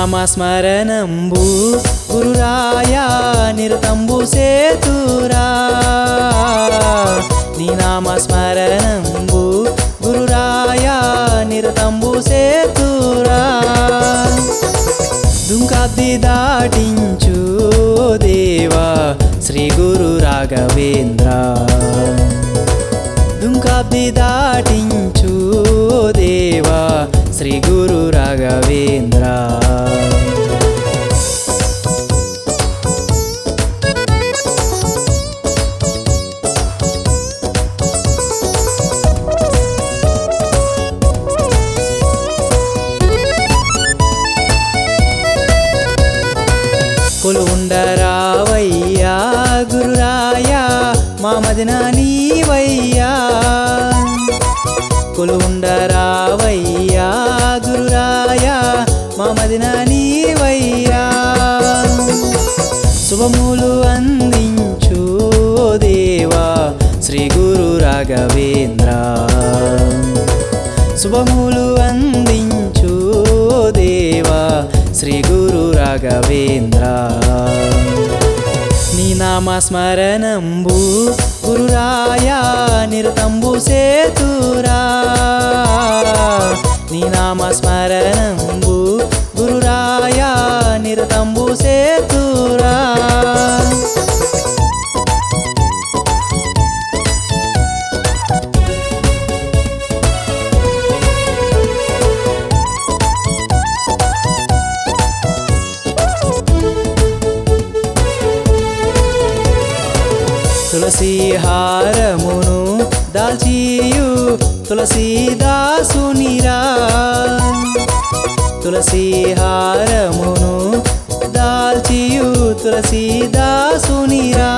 నామస్మరణంబు గురురాయా నిరతంబు సేతురా నీ నామస్మరణంబు గురురాయా నిరతంబు సేతురా దుంకాబ్ది దాటించు ఓ దేవా శ్రీ గురు రాఘవేంద్ర దుంకాబ్ది దాటించు ఓ దేవా శ్రీ గురు రాఘవేంద్ర కొలుండరావయ్యా గురురాయా మా మదిన నీవయ్యా కొలుండరావయ్యా గురురాయా మా మదిన నీవయ్యా శుభములు అందించు ఓ దేవా శ్రీ గురు రాఘవేంద్ర శుభములు అందించు ఓ దేవా శ్రీ గురు రాఘవేంద్ర నీ నామస్మరణంబు గురురాయా నిరతంబు సేతురా నీ నామస్మరణంబు గురురాయా నిరతంబు సేతురా తులసి హారమును దాల్చియు తులసీదాసునిరా తులసి హారమును దాల్చియు తులసీదాసునిరా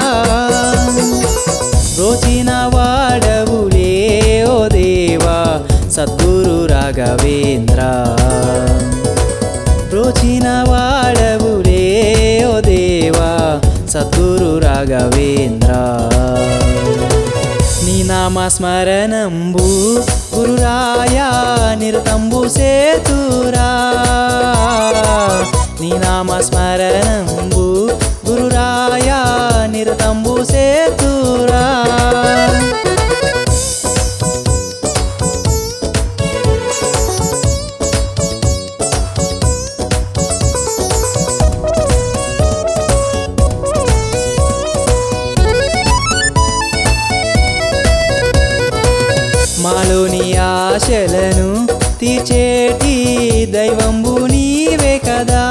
రోచిన వాడవులే ఓ దేవా సద్గురు రాఘవేంద్ర రోచిన వాడవులే ఓ దేవా సద్గురు రాఘవేంద్ర నీ నామస్మరణంబు గురురాయా నిరతంబు సేతురా నీ నామస్మరణంబు గురురాయా నిరతంబు సేతురా మాలోని ఆశలను తీర్చేటి దైవంబు నీవే కదా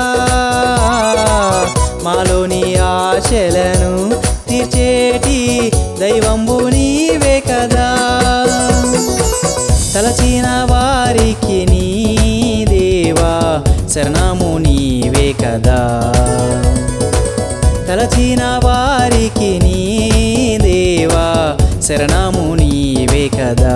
మాలోని ఆశలను తీర్చేటి దైవంబు నీవే కదా తలచిన వారికి నీ దేవా శరణము నీవే కదా తలచిన వారికి నీ దేవా శరణము నీవే కదా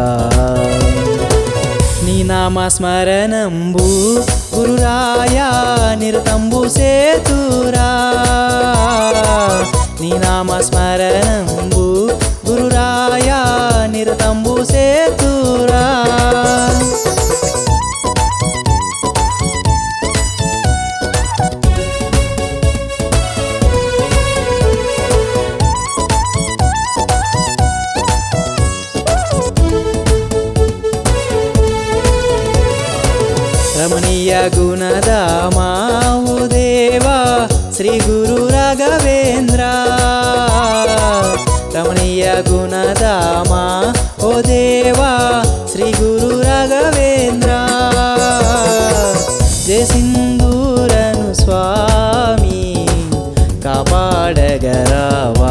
నీ నామస్మరణంబు గురురాయా నిరతంబు సేతురా నీ నామస్మరణంబు గురురాయా నిరతంబు సేతురా రమణీయ గుణదామా ఓ దేవా శ్రీ గురు రాఘవేంద్ర రమణీయ గుణదామా ఓ దేవా శ్రీ గురు రాఘవేంద్ర జయ సింధూరను స్వామి కాపాడగరావా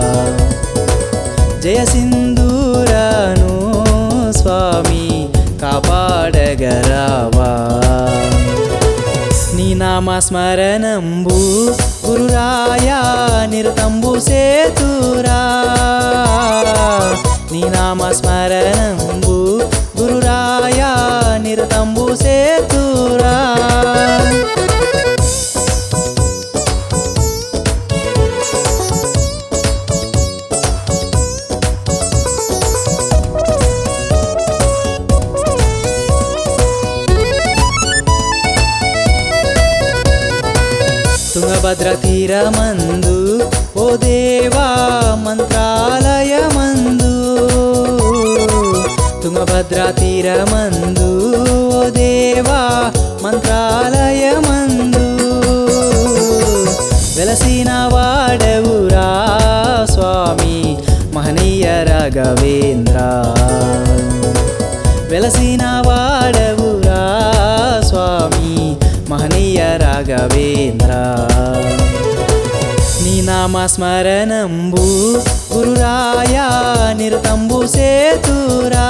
జయ సింధూరను స్వామి కాపాడగరావా నీ నామస్మరణంబు గురురాయా నిరతంబు సేతురా నీ నామస్మరణంబు గురురాయా నిరతంబు సేతురా తుంగభద్ర తీరమందు ఓ దేవా మంత్రాలయమందు తుంగభద్ర తీరమందు ఓ దేవా మంత్రాలయమందు వెలసిన వాడవురా స్వామి మహనీయ రాఘవేంద్ర వెలసిన వాడవురా స్వామి మహనీయ రాఘవేంద్ర నీ నామ స్మరణంబు గురురాయా నిరతంబు సేతురా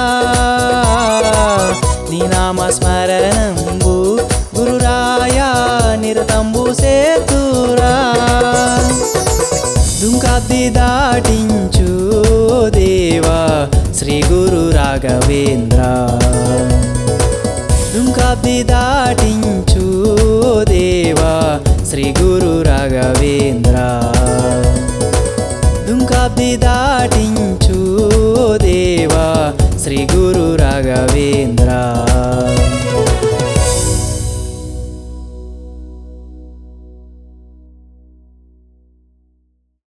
నీ నామ స్మరణంబు గురురాయా నిరతంబు సేతురా దుంకాబ్ది దాటించు దేవా శ్రీ గురు రాఘవేంద్ర దుంకాబ్ది దాటించు దేవా శ్రీ గురు రాఘవేంద్ర దుంకాబ్ది దాటించు దేవా శ్రీ గురు రాఘవేంద్ర